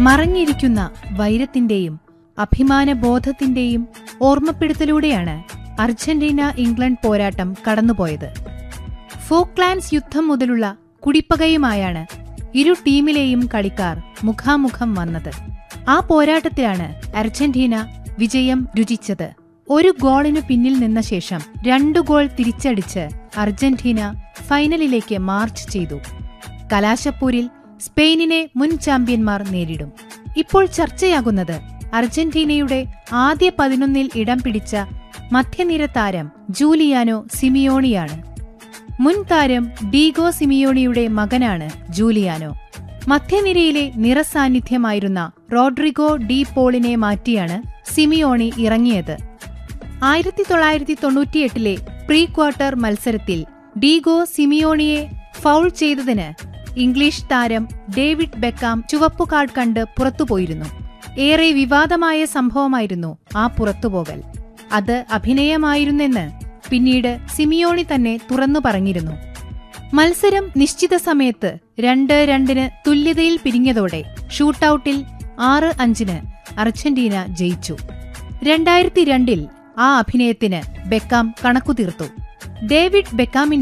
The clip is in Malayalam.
മറഞ്ഞിരിക്കുന്ന വൈരത്തിന്റെയും അഭിമാനബോധത്തിന്റെയും ഓർമ്മപ്പെടുത്തലൂടെയാണ് അർജന്റീന ഇംഗ്ലണ്ട് പോരാട്ടം കടന്നുപോയത് ഫോക്ലാൻഡ്സ് യുദ്ധം മുതലുള്ള കുടിപ്പകയുമായാണ് ഇരു ടീമിലെയും കളിക്കാർ മുഖാമുഖം വന്നത് ആ പോരാട്ടത്തിലാണ് അർജന്റീന വിജയം രുചിച്ചത് ഒരു ഗോളിനു പിന്നിൽ നിന്ന ശേഷം രണ്ടു ഗോൾ തിരിച്ചടിച്ച് അർജന്റീന ഫൈനലിലേക്ക് മാർച്ച് ചെയ്തു കലാശപ്പൂരിൽ സ്പെയിനിനെ മുൻ ചാമ്പ്യന്മാർ നേരിടും ഇപ്പോൾ ചർച്ചയാകുന്നത് അർജന്റീനയുടെ ആദ്യ പതിനൊന്നിൽ ഇടം പിടിച്ച മധ്യനിര താരം ജൂലിയാനോ സിമിയോണിയാണ് മുൻ താരം ഡീഗോ സിമിയോണിയുടെ മകനാണ് ജൂലിയാനോ മധ്യനിരയിലെ നിറസാന്നിധ്യമായിരുന്ന റോഡ്രിഗോ ഡി പോളിനെ മാറ്റിയാണ് സിമിയോണി ഇറങ്ങിയത് ആയിരത്തി തൊള്ളായിരത്തി തൊണ്ണൂറ്റിയെട്ടിലെ പ്രീ ക്വാർട്ടർ മത്സരത്തിൽ ഡീഗോ സിമിയോണിയെ ഫൗൾ ചെയ്തതിന് ഇംഗ്ലീഷ് താരം ഡേവിഡ് ബെക്കാം ചുവപ്പു കാർഡ് കണ്ട് പുറത്തുപോയിരുന്നു ഏറെ വിവാദമായ സംഭവമായിരുന്നു ആ പുറത്തുപോകൽ അത് അഭിനയമായിരുന്നെന്ന് പിന്നീട് സിമിയോണി തന്നെ തുറന്നു പറഞ്ഞിരുന്നു മത്സരം നിശ്ചിത സമയത്ത് രണ്ട് രണ്ടിന് തുല്യതയിൽ പിരിഞ്ഞതോടെ ഷൂട്ടൌട്ടിൽ ആറ് അഞ്ചിന് അർജന്റീന ജയിച്ചു രണ്ടായിരത്തി രണ്ടിൽ ആ അഭിനയത്തിന് ബെക്കാം കണക്കുതീർത്തു ഡേവിഡ് ബെക്കാമിന്റെ